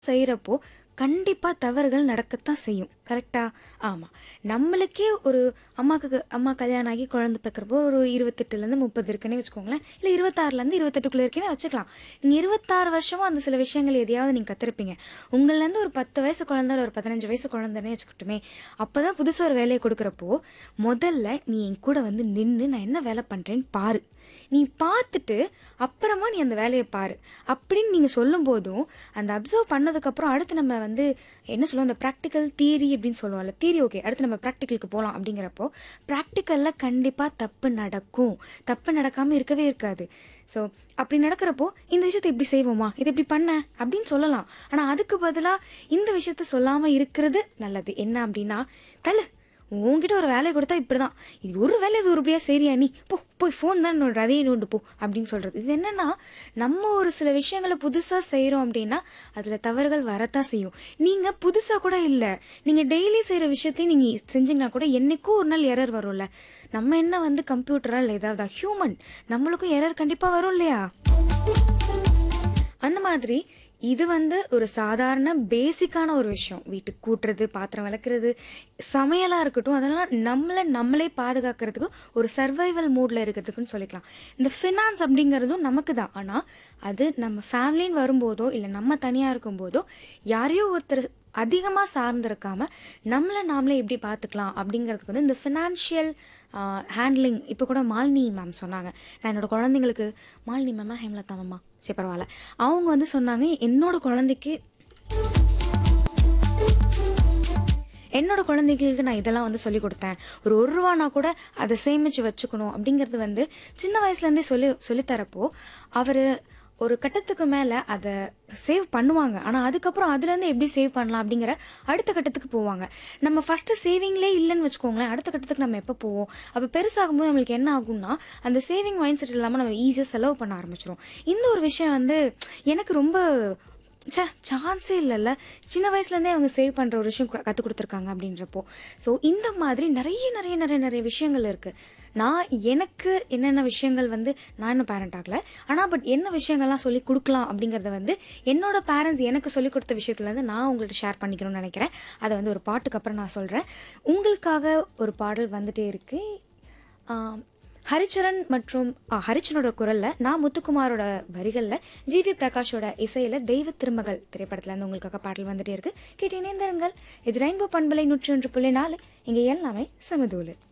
செய்கிறப்போ கண்டிப்பாக தவறுகள் நடக்கத்தான் செய்யும் கரெக்டா ஆமாம் நம்மளுக்கே ஒரு அம்மாவுக்கு அம்மா கல்யாணம் ஆகி குழந்தை பிறக்கிறப்போ ஒரு இருபத்தெட்டுலேருந்து முப்பது இருக்குன்னே வச்சுக்கோங்களேன் இல்லை இருபத்தாறுலேருந்து இருபத்தெட்டுக்குள்ளே இருக்கேன்னு வச்சுக்கலாம் நீங்கள் இருபத்தாறு வருஷமும் அந்த சில விஷயங்கள் எதையாவது நீங்கள் கற்றுருப்பீங்க உங்கள்லேருந்து ஒரு பத்து வயசு குழந்தை இல்லை ஒரு பதினஞ்சு வயசு குழந்தைன்னே வச்சுக்கிட்டுமே அப்போ தான் புதுசாக ஒரு வேலையை கொடுக்குறப்போ முதல்ல நீ என் கூட வந்து நின்று நான் என்ன வேலை பண்ணுறேன்னு பாரு நீ பார்த்துட்டு அப்புறமா நீ அந்த வேலையை பாரு அப்படின்னு நீங்கள் சொல்லும் போதும் அந்த அப்சர்வ் பண்ணதுக்கப்புறம் அடுத்து நம்ம வந்து என்ன சொல்லுவோம் அந்த ப்ராக்டிக்கல் தியரி அப்படின்னு சொல்லுவோம்ல தியரி ஓகே அடுத்து நம்ம ப்ராக்டிக்கலுக்கு போகலாம் அப்படிங்கிறப்போ ப்ராக்டிக்கலில் கண்டிப்பாக தப்பு நடக்கும் தப்பு நடக்காமல் இருக்கவே இருக்காது ஸோ அப்படி நடக்கிறப்போ இந்த விஷயத்தை இப்படி செய்வோமா இதை இப்படி பண்ண அப்படின்னு சொல்லலாம் ஆனால் அதுக்கு பதிலாக இந்த விஷயத்த சொல்லாமல் இருக்கிறது நல்லது என்ன அப்படின்னா தலை உன்கிட்ட ஒரு வேலையை கொடுத்தா இப்படி தான் இது ஒரு வேலை இது உருப்படியாக சரியா நீ போ போய் ஃபோன் தான் நோண்டு அதையே நோண்டு போ அப்படின்னு சொல்கிறது இது என்னென்னா நம்ம ஒரு சில விஷயங்களை புதுசாக செய்கிறோம் அப்படின்னா அதில் தவறுகள் வரத்தான் செய்யும் நீங்கள் புதுசாக கூட இல்லை நீங்கள் டெய்லி செய்கிற விஷயத்தையும் நீங்கள் செஞ்சீங்கன்னா கூட என்னைக்கோ ஒரு நாள் எரர் வரும்ல நம்ம என்ன வந்து கம்ப்யூட்டரா இல்லை ஏதாவது ஹியூமன் நம்மளுக்கும் எரர் கண்டிப்பாக வரும் இல்லையா அந்த மாதிரி இது வந்து ஒரு சாதாரண பேசிக்கான ஒரு விஷயம் வீட்டுக்கு கூட்டுறது பாத்திரம் விளக்குறது சமையலாக இருக்கட்டும் அதெல்லாம் நம்மளை நம்மளே பாதுகாக்கிறதுக்கு ஒரு சர்வைவல் மூடில் இருக்கிறதுக்குன்னு சொல்லிக்கலாம் இந்த ஃபினான்ஸ் அப்படிங்கிறதும் நமக்கு தான் ஆனால் அது நம்ம ஃபேமிலின்னு வரும்போதோ இல்லை நம்ம தனியாக இருக்கும்போதோ யாரையோ ஒருத்தர் அதிகமாக சார்ந்திருக்காம நம்மளை நாமளே எப்படி பார்த்துக்கலாம் அப்படிங்கிறதுக்கு வந்து இந்த ஃபினான்ஷியல் ஹேண்ட்லிங் இப்போ கூட மாலினி மேம் சொன்னாங்க நான் என்னோட குழந்தைங்களுக்கு மாலினி மேமா ஹேம்லதா மேமா சரி பரவாயில்ல அவங்க வந்து சொன்னாங்க என்னோட குழந்தைக்கு என்னோட குழந்தைகளுக்கு நான் இதெல்லாம் வந்து சொல்லி கொடுத்தேன் ஒரு ஒரு ரூபானா கூட அதை சேமித்து வச்சுக்கணும் அப்படிங்கிறது வந்து சின்ன வயசுலேருந்தே சொல்லி சொல்லித்தரப்போ அவர் ஒரு கட்டத்துக்கு மேலே அதை சேவ் பண்ணுவாங்க ஆனால் அதுக்கப்புறம் அதுலேருந்து எப்படி சேவ் பண்ணலாம் அப்படிங்கிற அடுத்த கட்டத்துக்கு போவாங்க நம்ம ஃபஸ்ட்டு சேவிங்லே இல்லைன்னு வச்சுக்கோங்களேன் அடுத்த கட்டத்துக்கு நம்ம எப்போ போவோம் அப்போ பெருசாகும்போது நம்மளுக்கு என்ன ஆகும்னா அந்த சேவிங் மைண்ட் செட் இல்லாமல் நம்ம ஈஸியாக செலவு பண்ண ஆரம்பிச்சிரும் இந்த ஒரு விஷயம் வந்து எனக்கு ரொம்ப ச்சே சான்ஸே இல்லைல்ல சின்ன வயசுலேருந்தே அவங்க சேவ் பண்ணுற ஒரு விஷயம் கற்றுக் கொடுத்துருக்காங்க அப்படின்றப்போ ஸோ இந்த மாதிரி நிறைய நிறைய நிறைய நிறைய விஷயங்கள் இருக்குது நான் எனக்கு என்னென்ன விஷயங்கள் வந்து நான் இன்னும் பேரண்ட் ஆகலை ஆனால் பட் என்ன விஷயங்கள்லாம் சொல்லி கொடுக்கலாம் அப்படிங்கிறத வந்து என்னோட பேரண்ட்ஸ் எனக்கு சொல்லி கொடுத்த விஷயத்துலேருந்து நான் உங்கள்கிட்ட ஷேர் பண்ணிக்கணும்னு நினைக்கிறேன் அதை வந்து ஒரு பாட்டுக்கு அப்புறம் நான் சொல்கிறேன் உங்களுக்காக ஒரு பாடல் வந்துட்டே இருக்குது ஹரிச்சரன் மற்றும் ஆ, ஹரிச்சனோட குரலில் நான் முத்துக்குமாரோட வரிகளில் ஜிவி பிரகாஷோட இசையில் தெய்வ திருமகள் திரைப்படத்துல இருந்து உங்களுக்காக பாடல் வந்துட்டே இருக்கு கேட்டு இணைந்திருங்கள் இது ரெயின்போ பண்பலை நூற்றி ஒன்று புள்ளி நாலு இங்கே எல்லாமே சமதூலு